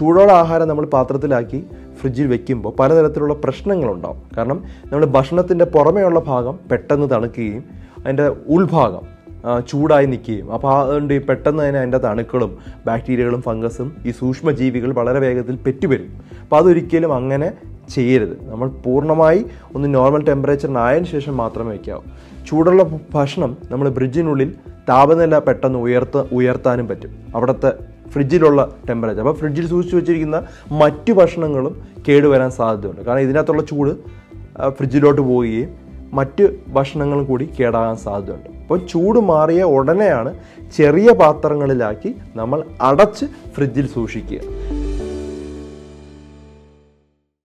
ചൂടോടെ ആഹാരം നമ്മൾ പാത്രത്തിലാക്കി ഫ്രിഡ്ജിൽ വെക്കുമ്പോൾ പലതരത്തിലുള്ള പ്രശ്നങ്ങളുണ്ടാവും കാരണം നമ്മൾ ഭക്ഷണത്തിൻ്റെ പുറമേയുള്ള ഭാഗം പെട്ടെന്ന് തണുക്കുകയും അതിൻ്റെ ഉൾഭാഗം ആ, ചൂടായി നിൽക്കുകയും അപ്പോൾ അതുകൊണ്ട് ഈ പെട്ടെന്ന് തന്നെ അതിൻ്റെ അണുക്കളും ബാക്ടീരിയകളും ഫംഗസും ഈ സൂക്ഷ്മജീവികൾ വളരെ വേഗത്തിൽ പെറ്റുവരും അപ്പോൾ അതൊരിക്കലും അങ്ങനെ ചെയ്യരുത് നമ്മൾ പൂർണ്ണമായി ഒന്ന് നോർമൽ ടെമ്പറേച്ചറിനായതിനു ശേഷം മാത്രമേ വയ്ക്കാവൂ ചൂടുള്ള ഭക്ഷണം നമ്മൾ ഫ്രിഡ്ജിനുള്ളിൽ താപനില പെട്ടെന്ന് ഉയർത്ത ഉയർത്താനും പറ്റും അവിടുത്തെ ഫ്രിഡ്ജിലുള്ള ടെമ്പറേച്ചർ അപ്പോൾ ഫ്രിഡ്ജിൽ സൂക്ഷിച്ചു വെച്ചിരിക്കുന്ന മറ്റു ഭക്ഷണങ്ങളും കേടുവരാൻ സാധ്യതയുണ്ട് കാരണം ഇതിനകത്തുള്ള ചൂട് ആ, ഫ്രിഡ്ജിലോട്ട് പോവുകയും മറ്റ് ഭക്ഷണങ്ങളും കൂടി കേടാകാൻ സാധ്യതയുണ്ട് അപ്പോൾ ചൂട് മാറിയ ഉടനെയാണ് ചെറിയ പാത്രങ്ങളിലാക്കി നമ്മൾ അടച്ച് ഫ്രിഡ്ജിൽ സൂക്ഷിക്കുക